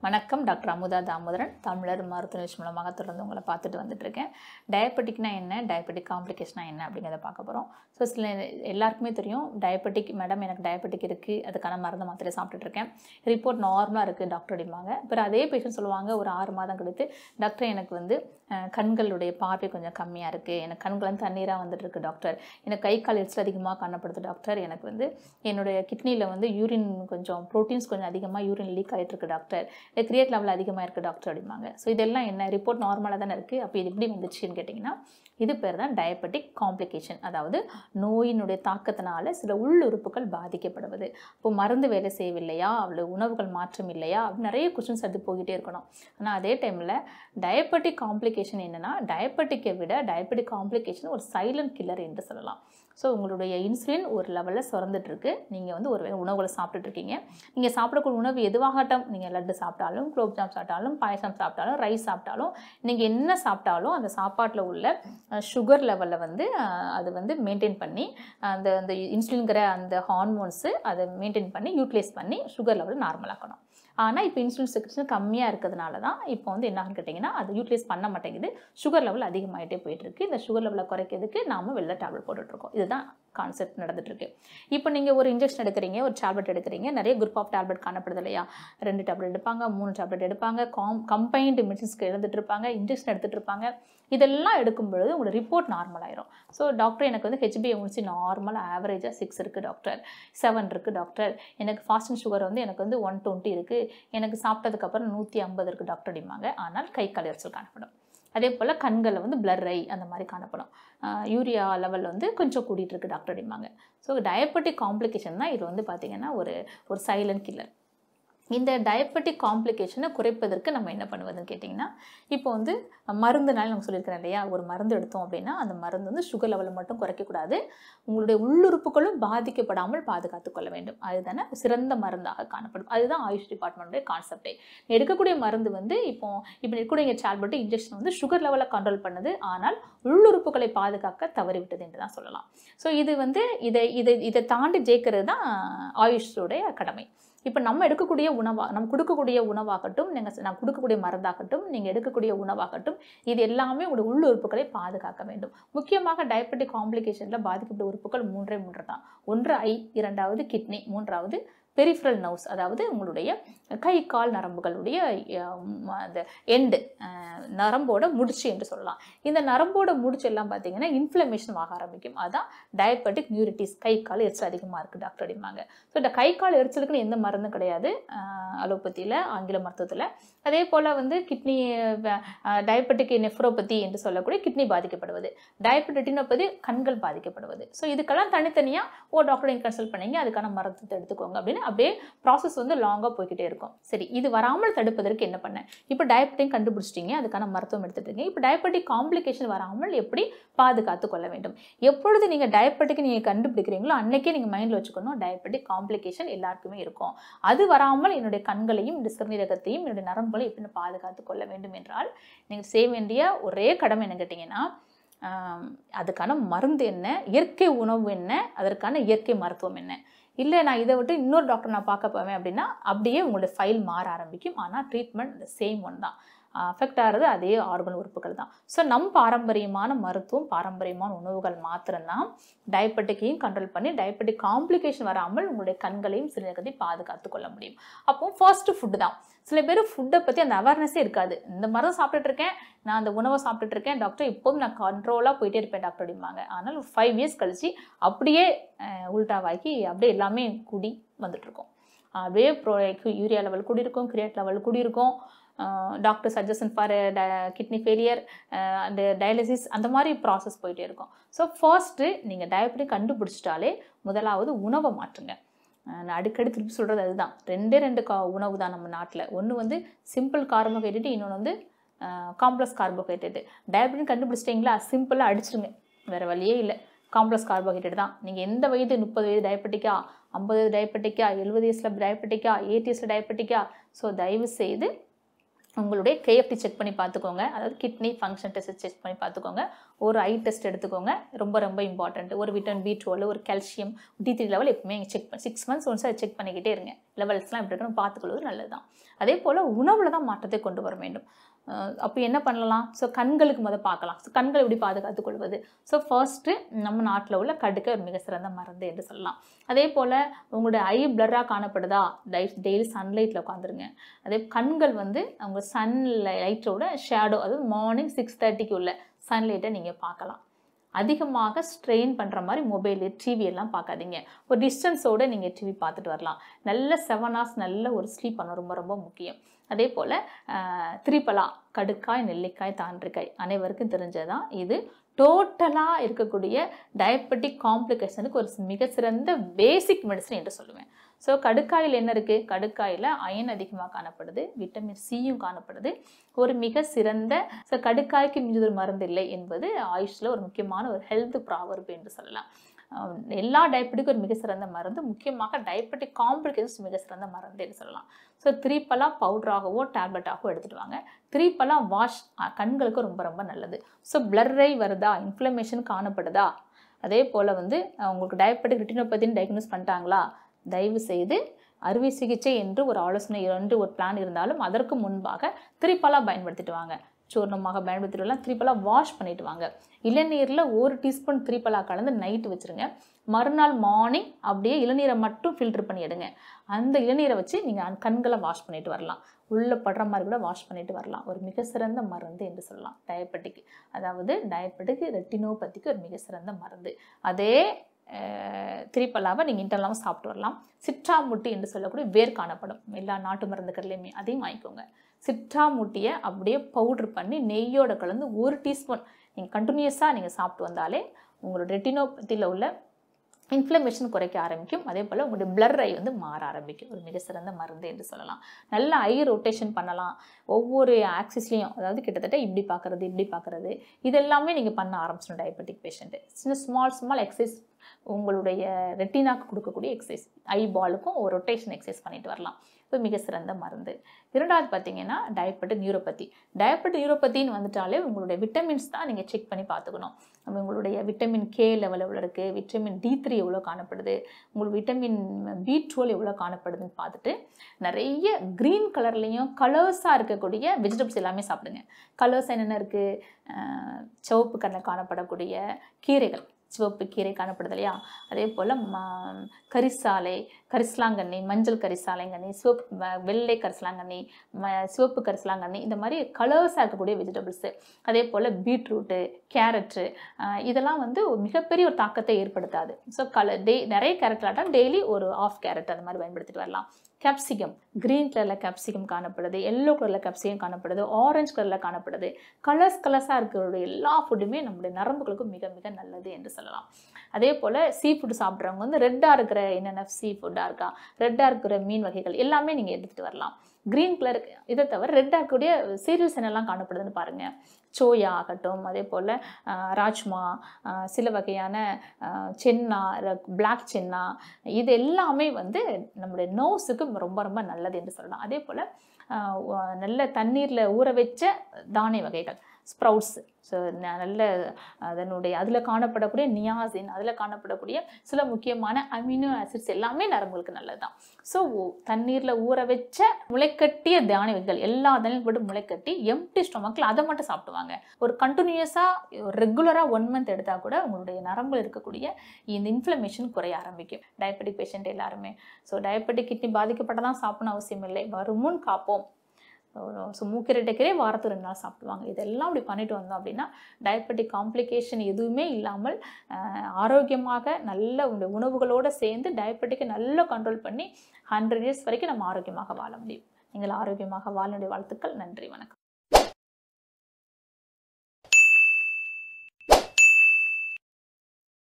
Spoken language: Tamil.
வணக்கம் டாக்டர் அமுதா தாமோதரன் தமிழர் மருத்துவ நிகழ்ச்சி மூலமாக தொடர்ந்து உங்களை பார்த்துட்டு வந்துட்டு இருக்கேன் டயபெட்டிக்னா என்ன டயபெட்டிக் காம்ப்ளிகேஷனா என்ன அப்படிங்கிறத பார்க்க போகிறோம் ஸோ சில எல்லாருக்குமே தெரியும் டயபெட்டிக் மேடம் எனக்கு டயபெட்டிக் இருக்குது அதுக்கான மருந்து மாத்திரை சாப்பிட்டுட்டு இருக்கேன் ரிப்போர்ட் நார்மலாக இருக்குது டாக்டர் அப்படிம்பாங்க அப்புறம் அதே பேஷண்ட் சொல்லுவாங்க ஒரு ஆறு மாதம் கழித்து டாக்டர் எனக்கு வந்து அஹ், கண்களுடைய பார்வை கொஞ்சம் கம்மியாக இருக்குது எனக்கு கண்கள் வந்து தண்ணீராக வந்துட்டு இருக்கு டாக்டர் எனக்கு கை கால் எரிச்சல் அதிகமாக காணப்படுது டாக்டர் எனக்கு வந்து என்னுடைய கிட்னியில் வந்து யூரின் கொஞ்சம் ப்ரோட்டீன்ஸ் கொஞ்சம் அதிகமாக யூரின் லீக் ஆகிட்டு இருக்கு டாக்டர் இல்லை கிரியேட் லெவல் அதிகமாக இருக்குது டாக்டர் அப்படிம்பாங்க ஸோ இதெல்லாம் என்ன ரிப்போர்ட் நார்மலாக தானே இருக்குது அப்போ இது எப்படி வந்துச்சுன்னு கேட்டிங்கன்னா இது பேர் தான் டயபெட்டிக் காம்ப்ளிகேஷன் அதாவது நோயினுடைய தாக்கத்தினால சில உள்ளுறுப்புகள் பாதிக்கப்படுவது இப்போ மருந்து வேலை செய்யவில்லையா அவ்வளோ உணவுகள் மாற்றம் இல்லையா அப்படின்னு நிறைய கொஷின்ஸ் அது போய்கிட்டே இருக்கணும் ஆனால் அதே டைமில் டயபெட்டிக் காம்ப்ளிகேஷன் என்னென்னா டயபெட்டிக்கை விட டயபெட்டிக் காம்ப்ளிகேஷன் ஒரு சைலண்ட் கில்லர் என்று சொல்லலாம் ஸோ உங்களுடைய இன்சுலின் ஒரு லெவலில் சுரந்துட்டுருக்கு நீங்கள் வந்து ஒரு உணவுகளை சாப்பிட்டுட்டு இருக்கீங்க நீங்கள் சாப்பிடக்கூடிய உணவு எதுவாகட்டும் நீங்கள் லட்டு சாப்பிட்டாலும் குலோப்ஜாம் சாப்பிட்டாலும் பாயசம் சாப்பிட்டாலும் ரைஸ் சாப்பிட்டாலும் நீங்கள் என்ன சாப்பிட்டாலும் அந்த சாப்பாட்டில் உள்ள சுகர் லெவலில் வந்து அஹ், அது வந்து மெயின்டைன் பண்ணி அந்த அந்த இன்சுலின்கிற அந்த ஹார்மோன்ஸு அதை மெயின்டைன் பண்ணி யூட்டிலைஸ் பண்ணி சுகர் லெவல் நார்மலாக்கணும் ஆனால் இப்போ இன்சுலின் செக்ரேஷன் கம்மியாக இருக்கிறதுனால தான் இப்போ வந்து என்ன கேட்டிங்கன்னா அது யூட்டிலைஸ் பண்ண மாட்டேங்குது சுகர் லெவல் அதிகமாகிட்டே போயிட்டுருக்கு இந்த சுகர் லெவலை குறைக்கிறதுக்கு நாம வெளில டேப்லெட் போட்டுட்ருக்கோம் இதுதான் கான்செப்ட் நடந்துட்டுருக்கு இப்போ நீங்கள் ஒரு இன்ஜெக்ஷன் எடுக்கிறீங்க ஒரு டேப்லெட் எடுக்கிறீங்க நிறைய குரூப் ஆஃப் டேப்லெட் காணப்படுது இல்லையா ரெண்டு டேப்லெட் எடுப்பாங்க மூணு டேப்லெட் எடுப்பாங்க காம் கம்பைன்டு மெடிசின்ஸ்க்கு எழுந்துட்டு இருப்பாங்க இன்ஜெக்ஷன் எடுத்துகிட்டு இருப்பாங்க இதெல்லாம் எடுக்கும் பொழுது உங்களோட ரிப்போர்ட் நார்மல் ஆயிரும் ஸோ டாக்டர் எனக்கு வந்து ஹெச்பிஎன்சி நார்மல் ஆவரேஜாக சிக்ஸ் இருக்குது டாக்டர் செவன் இருக்குது டாக்டர் எனக்கு ஃபாஸ்டிங் சுகர் வந்து எனக்கு வந்து ஒன் டுவெண்ட்டி இருக்குது எனக்கு சாப்பிட்டதுக்கப்புறம் நூற்றி ஐம்பது இருக்குது டாக்டர் அப்படிம்பாங்க ஆனால் கை கால் எரிச்சல் காணப்படும் அதே போல் கண்களில் வந்து பிளர் ஐ அந்த மாதிரி காணப்படும் ஆஹ் யூரியா லெவல் வந்து கொஞ்சம் கூட்டிகிட்டு இருக்கு டாக்டர் அப்படிம்பாங்க ஸோ டயபெட்டிக் காம்ப்ளிகேஷன் தான் இது வந்து பார்த்திங்கன்னா ஒரு ஒரு சைலண்ட் கில்லர் இந்த டயபெட்டிக் காம்ப்ளிகேஷனை குறைப்பதற்கு நம்ம என்ன பண்ணுவதுன்னு கேட்டிங்கன்னா இப்போ வந்து மருந்துனால நம்ம சொல்லியிருக்கிறேன் இல்லையா ஒரு மருந்து எடுத்தோம் அப்படின்னா அந்த மருந்து வந்து சுகர் லெவலை மட்டும் குறைக்கக்கூடாது உங்களுடைய உள்ளுறுப்புகளும் பாதிக்கப்படாமல் பாதுகாத்து கொள்ள வேண்டும் அதுதானே சிறந்த மருந்தாக காணப்படும் அதுதான் ஆயுஷ் டிபார்ட்மெண்ட்டுடைய கான்செப்டே எடுக்கக்கூடிய மருந்து வந்து இப்போ இப்போ இருக்கக்கூடிய டேப்லெட் இன்ஜெக்ஷன் வந்து சுகர் லெவலை கண்ட்ரோல் பண்ணுது ஆனால் உள்ளுறுப்புகளை பாதுகாக்க தவறிவிட்டது என்று தான் சொல்லலாம் ஸோ இது வந்து இதை இதை இதை தாண்டி ஜெயிக்கிறது தான் ஆயுஷோடைய கடமை இப்போ நம்ம எடுக்கக்கூடிய உணவா நம்ம கொடுக்கக்கூடிய உணவாகட்டும் நீங்கள் நான் கொடுக்கக்கூடிய மருந்தாகட்டும் நீங்கள் எடுக்கக்கூடிய உணவாகட்டும் இது எல்லாமே உங்களுடைய உள்ளுறுப்புகளை பாதுகாக்க வேண்டும் முக்கியமாக டயபெட்டிக் காம்ப்ளிகேஷனில் பாதிக்கப்பட்ட உறுப்புகள் மூன்றே மூன்று தான் ஒன்று ஐ இரண்டாவது கிட்னி மூன்றாவது பெரிஃபரல் நர்வ்ஸ் அதாவது உங்களுடைய கை கால் நரம்புகளுடைய அஹ், அந்த எண்டு நரம்போட முடிச்சு என்று சொல்லலாம் இந்த நரம்போட முடிச்சு எல்லாம் பார்த்தீங்கன்னா இன்ஃப்ளமேஷன் ஆக ஆரம்பிக்கும் அதான் டயபெட்டிக் நியூரிட்டிஸ் கை கால் எரிச்சல் அதிகமாக இருக்குது டாக்டர் அப்படிம்பாங்க ஸோ இந்த கை கால் எரிச்சலுக்குன்னு எந்த மருந்தும் கிடையாது அலோபதியில் ஆங்கில மருத்துவத்தில் அதே போல் வந்து கிட்னி டயபெட்டிக் நெஃப்ரோபதி என்று சொல்லக்கூடிய கிட்னி பாதிக்கப்படுவது டயபெட் ரெட்டினோபதி கண்கள் பாதிக்கப்படுவது ஸோ இதுக்கெல்லாம் தனித்தனியாக ஓ டாக்டரை கன்சல்ட் பண்ணீங்க அதுக்கான மருத்துவத்தை எடுத்துக்கோங்க அப்படின்னு அப்படியே ப்ராசஸ் வந்து லாங்காக போய்கிட்டே இருக்கும் சரி இது வராமல் தடுப்பதற்கு என்ன பண்ண இப்போ டயபெட்டிக் கண்டுபிடிச்சிட்டீங்க அதுக்கான மருத்துவம் எடுத்துட்டீங்க இப்போ டயபெட்டிக் காம்ப்ளிகேஷன் வராமல் எப்படி பாதுகாத்து கொள்ள வேண்டும் எப்பொழுது நீங்கள் டயபெட்டிக் நீங்கள் கண்டுபிடிக்கிறீங்களோ அன்னைக்கே நீங்கள் மைண்டில் வச்சுக்கணும் டயபெட்டிக் காம்ப்ளிகேஷன் எல்லாருக்குமே இருக்கும் அது வராமல் என்னுடைய கண்களையும் என்னுடைய சிறுநீரகத்தையும் என்னுடைய நரம்புகளையும் எப்படி நான் பாதுகாத்து கொள்ள வேண்டும் என்றால் நீங்கள் செய்ய வேண்டிய ஒரே கடமை என்ன கேட்டிங்கன்னா ஆம், அதுக்கான மருந்து என்ன இயற்கை உணவு என்ன அதற்கான இயற்கை மருத்துவம் என்ன இல்லை நான் இதை விட்டு இன்னொரு டாக்டர் நான் பார்க்க போவேன் அப்படின்னா அப்படியே உங்களுடைய ஃபைல் மாற ஆரம்பிக்கும் ஆனால் ட்ரீட்மெண்ட் சேம் ஒன் தான் அஃபெக்ட் ஆகிறது அதே ஆர்கன் உறுப்புகள் தான் ஸோ நம் பாரம்பரியமான மருத்துவம் பாரம்பரியமான உணவுகள் மாத்திரம்தான் டயபெட்டிக்கையும் கண்ட்ரோல் பண்ணி டயபெட்டிக் காம்ப்ளிகேஷன் வராமல் உங்களுடைய கண்களையும் சிறுநீரகத்தையும் பாதுகாத்து கொள்ள முடியும் அப்போ ஃபர்ஸ்ட் ஃபுட்டு தான் சில பேர் ஃபுட்டை பற்றி அந்த அவேர்னஸே இருக்காது இந்த மருந்து சாப்பிட்டுட்டு இருக்கேன் நான் அந்த உணவை சாப்பிட்டுட்டு இருக்கேன் டாக்டர் இப்போவும் நான் கண்ட்ரோலாக போயிட்டே இருப்பேன் டாக்டர் அப்படிம்பாங்க ஆனால் ஒரு ஃபைவ் இயர்ஸ் கழிச்சு அப்படியே அஹ், உல்டாவாக்கி அப்படியே எல்லாமே கூடி வந்துட்டுருக்கோம் அப்படியே ப்ரோ யூரியா லெவல் கூடி இருக்கும் கிரியேட் லெவல் கூடி இருக்கும் doctor suggestion for kidney failure and dialysis அந்த மாதிரி ப்ராசஸ் போயிட்டே இருக்கும் ஸோ ஃபர்ஸ்ட்டு நீங்கள் டயபெட்டிக் கண்டுபிடிச்சிட்டாலே முதலாவது உணவை மாற்றுங்க அஹ் நான் அடிக்கடி திருப்பி சொல்கிறது அதுதான் ரெண்டே ரெண்டு கா உணவு தான் நம்ம நாட்டில் ஒன்று வந்து சிம்பிள் கார்போஹைட்ரேட் இன்னொன்று வந்து காம்ப்ளெக்ஸ் கார்போஹைட்ரேட் டயபெட்டிக் கண்டுபிடிச்சிட்டிங்களா சிம்பிளாக அடிச்சிருங்க வேறு வழியே இல்லை காம்ப்ளெக்ஸ் கார்போஹைட்ரேட் தான் நீங்கள் எந்த வயது முப்பது வயது டயபெட்டிக்கா ஐம்பது வயது டயபெட்டிக்கா எழுபது வயசில் டயபெட்டிக்கா எயிட்டி வயசில் டயபெட்டிக்கா ஸோ தயவு செய்து உங்களுடைய கேஎஃப்டி செக் பண்ணி பார்த்துக்கோங்க அதாவது கிட்னி ஃபங்க்ஷன் டெஸ்ட் செக் பண்ணி பார்த்துக்கோங்க ஒரு ஐ டெஸ்ட் எடுத்துக்கோங்க ரொம்ப ரொம்ப இம்பார்ட்டண்ட் ஒரு விட்டமின் பி டுவெல் ஒரு கால்சியம் டி த்ரீ லெவல் எப்பவுமே செக் பண்ணி சிக்ஸ் மந்த்ஸ் ஒன்ஸ் அதை செக் பண்ணிக்கிட்டே இருங்க லெவல்ஸ்லாம் எப்படி இருக்குன்னு பார்த்துக்கொள்வது நல்லது தான் அதே போல் உணவில் தான் மாற்றத்தை கொண்டு வர வேண்டும் அப்போ என்ன பண்ணலாம் ஸோ கண்களுக்கு முதல் பார்க்கலாம் ஸோ கண்களை எப்படி பாதுகாத்துக் கொள்வது ஸோ ஃபர்ஸ்ட்டு நம்ம நாட்டில் உள்ள கடுக்க ஒரு மிக சிறந்த மருந்து என்று சொல்லலாம் அதே போல் உங்களுடைய ஐ பிளராக காணப்படுதா டை டெய்லி சன்லைட்டில் உட்காந்துருங்க அதே கண்கள் வந்து அவங்க சன் லைட்டோட ஷேடோ அதாவது மார்னிங் சிக்ஸ் தேர்ட்டிக்கு உள்ள சன்லைட்டை நீங்கள் பார்க்கலாம் அதிகமாக ஸ்ட்ரெயின் பண்ணுற மாதிரி மொபைலு டிவி எல்லாம் பார்க்காதீங்க ஒரு டிஸ்டன்ஸோடு நீங்கள் டிவி பார்த்துட்டு வரலாம் நல்ல செவன் ஹவர்ஸ் நல்ல ஒரு ஸ்லீப் பண்ண ரொம்ப ரொம்ப முக்கியம் அதே போல் திரிபலா கடுக்காய் நெல்லிக்காய் தாண்டிக்காய் அனைவருக்கும் தெரிஞ்சதான் இது டோட்டலாக இருக்கக்கூடிய டயபெட்டிக் காம்ப்ளிகேஷனுக்கு ஒரு மிக சிறந்த பேசிக் மெடிசன் என்று சொல்லுவேன் ஸோ கடுக்காயில் என்ன இருக்குது கடுக்காயில் அயன் அதிகமாக காணப்படுது விட்டமின் சியும் காணப்படுது ஒரு மிக சிறந்த ஸோ கடுக்காய்க்கு மிஞ்சுதல் மருந்து இல்லை என்பது ஆயுஷில் ஒரு முக்கியமான ஒரு ஹெல்த் ப்ராவர்பு என்று சொல்லலாம் எல்லா டயபெட்டிக்கும் ஒரு மிக சிறந்த மருந்து முக்கியமாக டயபெட்டிக் காம்ப்ளிகேஷன்ஸ் மிக சிறந்த மருந்து என்று சொல்லலாம் ஸோ த்ரீப்பலா பவுடராகவோ டேப்லெட்டாகவோ எடுத்துகிட்டு வாங்க த்ரீப்பலா வாஷ் கண்களுக்கு ரொம்ப ரொம்ப நல்லது ஸோ பிளர்ரை வருதா இன்ஃப்ளமேஷன் காணப்படுதா அதே போல் வந்து உங்களுக்கு டயபெட்டிக் ரெட்டினோபதின்னு டயக்னோஸ் பண்ணிட்டாங்களா தயவு செய்து அறுவை சிகிச்சை என்று ஒரு ஆலோசனை என்று ஒரு பிளான் இருந்தாலும் அதற்கு முன்பாக திரிப்பலா பயன்படுத்திட்டு வாங்க சூர்ணமாக பயன்படுத்திட்டு வரலாம் திரிப்பலா வாஷ் பண்ணிட்டு வாங்க இளநீரில் ஒரு டீஸ்பூன் திரிப்பலா கலந்து நைட்டு வச்சுருங்க மறுநாள் மார்னிங் அப்படியே இளநீரை மட்டும் ஃபில்டர் பண்ணி எடுங்க அந்த இளநீரை வச்சு நீங்கள் கண்களை வாஷ் பண்ணிட்டு வரலாம் உள்ளே படுற மாதிரி கூட வாஷ் பண்ணிட்டு வரலாம் ஒரு மிக சிறந்த மருந்து என்று சொல்லலாம் டயபெட்டிக் அதாவது டயபெட்டிக் ரெட்டினோபதிக்கு ஒரு மிக சிறந்த மருந்து அதே திரிப்பல்லாவை நீங்கள் இன்டர்லாமல் சாப்பிட்டு வரலாம் சிற்றாமுட்டி என்று சொல்லக்கூடிய வேர் காணப்படும் எல்லா நாட்டு மருந்துகள்லையுமே அதையும் வாங்கிக்கோங்க சிற்றாமுட்டியை அப்படியே பவுட்ரு பண்ணி நெய்யோட கலந்து ஒரு டீஸ்பூன் நீங்கள் கண்டினியூஸாக நீங்கள் சாப்பிட்டு வந்தாலே உங்களோட ரெட்டினோபதியில் உள்ள இன்ஃப்ளமேஷன் குறைக்க ஆரம்பிக்கும் அதே போல் உங்களுடைய பிளர் ஐ வந்து மாற ஆரம்பிக்கும் ஒரு மிக சிறந்த மருந்து என்று சொல்லலாம் நல்ல ஐ ரொட்டேஷன் பண்ணலாம் ஒவ்வொரு ஆக்சிஸ்லேயும் அதாவது கிட்டத்தட்ட இப்படி பார்க்குறது இப்படி பார்க்குறது இதெல்லாமே நீங்கள் பண்ண ஆரம்பிச்சிடும் டயபெட்டிக் பேஷண்ட்டு சின்ன ஸ்மால் ஸ்மால் எக்ஸசைஸ் உங்களுடைய ரெட்டினாக்கு கொடுக்கக்கூடிய எக்ஸசைஸ் ஐ பாலுக்கும் ஒரு ரொட்டேஷன் எக்ஸசைஸ் பண்ணிட்டு வரலாம் இப்போ மிக சிறந்த மருந்து இரண்டாவது பார்த்தீங்கன்னா டயபெட்டிக் நியூரோபதி டயபெட்டிக் நியூரோபதின்னு வந்துட்டாலே உங்களுடைய விட்டமின்ஸ் தான் நீங்கள் செக் பண்ணி பார்த்துக்கணும் நம்ம உங்களுடைய விட்டமின் கே லெவல் எவ்வளோ இருக்குது விட்டமின் டி த்ரீ எவ்வளோ காணப்படுது உங்களுக்கு விட்டமின் பி டுவெல் எவ்வளோ காணப்படுதுன்னு பார்த்துட்டு நிறைய க்ரீன் கலர்லேயும் கலர்ஸாக இருக்கக்கூடிய வெஜிடபிள்ஸ் எல்லாமே சாப்பிடுங்க கலர்ஸ் என்னென்ன இருக்குது சிவப்பு கண்ணில் காணப்படக்கூடிய கீரைகள் சிவப்பு கீரை காணப்படுது இல்லையா அதே போல் ம கரிசாலை கரிசலாங்கண்ணி மஞ்சள் கரிசாலைங்கண்ணி சிவப்பு வெள்ளை கரிசலாங்கண்ணி ம சிவப்பு கரிசலாங்கண்ணி இந்த மாதிரி கலர்ஸாக இருக்கக்கூடிய வெஜிடபிள்ஸு அதே போல் பீட்ரூட்டு கேரட்டு இதெல்லாம் வந்து ஒரு மிகப்பெரிய ஒரு தாக்கத்தை ஏற்படுத்தாது ஸோ கலர் டே நிறைய கேரட் ஆட்டம் டெய்லி ஒரு ஆஃப் கேரட் அந்த மாதிரி பயன்படுத்திட்டு வரலாம் கேப்சிகம் க்ரீன் கலரில் கேப்சிகம் காணப்படுது எல்லோ கலரில் கேப்சிகம் காணப்படுது ஆரஞ்சு கலரில் காணப்படுது கலர்ஸ் கலர்ஸாக இருக்கிற எல்லா ஃபுட்டுமே நம்முடைய நரம்புகளுக்கு மிக மிக நல்லது என்று சொல்லலாம் அதே போல் சீ ஃபுட் சாப்பிட்றவங்க வந்து ரெட்டாக இருக்கிற என்னென்ன சீ ஃபுட்டாக இருக்கா ரெட்டாக இருக்கிற மீன் வகைகள் எல்லாமே நீங்கள் எடுத்துகிட்டு வரலாம் க்ரீன் கலர் இதை தவிர ரெட்டாக இருக்கக்கூடிய சீரியல்ஸ் என்னெல்லாம் காணப்படுதுன்னு பாருங்கள் சோயா ஆகட்டும் அதே போல் ராஜ்மா சில வகையான சென்னா பிளாக் சென்னா இது எல்லாமே வந்து நம்முடைய நோஸுக்கு ரொம்ப ரொம்ப நல்லது என்று சொல்லலாம் அதே போல் நல்ல தண்ணீரில் ஊற வச்ச தானிய வகைகள் ஸ்ப்ரவுட்ஸ் ஸோ நல்ல அதனுடைய அதில் காணப்படக்கூடிய நியாசின் அதில் காணப்படக்கூடிய சில முக்கியமான அமினோ ஆசிட்ஸ் எல்லாமே நரம்புகளுக்கு நல்லது தான் ஸோ தண்ணீரில் ஊற வச்ச முளைக்கட்டிய தானிய வகைகள் எல்லா தானியம் போட்டு முளைக்கட்டி எம்டி ஸ்டொமக்கில் அதை மட்டும் சாப்பிடுவாங்க ஒரு கண்டினியூஸாக ரெகுலராக ஒன் மந்த் எடுத்தால் கூட உங்களுடைய நரம்பில் இருக்கக்கூடிய இந்த இன்ஃப்ளமேஷன் குறைய ஆரம்பிக்கும் டயபெட்டிக் பேஷண்ட் எல்லாருமே ஸோ டயபெட்டிக் கிட்னி பாதிக்கப்பட்டதான் சாப்பிடணும் அவசியம் இல்லை வருமுன் காப்போம் ஸோ மூக்கிரட்டைக்கரே வாரத்துக்கு ரெண்டு நாள் சாப்பிடுவாங்க இதெல்லாம் அப்படி பண்ணிட்டு வந்தோம் அப்படின்னா டயபெட்டிக் காம்ப்ளிகேஷன் எதுவுமே இல்லாமல் ஆரோக்கியமாக நல்ல உணவுகளோடு சேர்ந்து டயபெட்டிக்கை நல்லா கண்ட்ரோல் பண்ணி ஹண்ட்ரட் இயர்ஸ் வரைக்கும் நம்ம ஆரோக்கியமாக வாழ முடியும் நீங்கள் ஆரோக்கியமாக வாழ வாழ்த்துக்கள் நன்றி வணக்கம்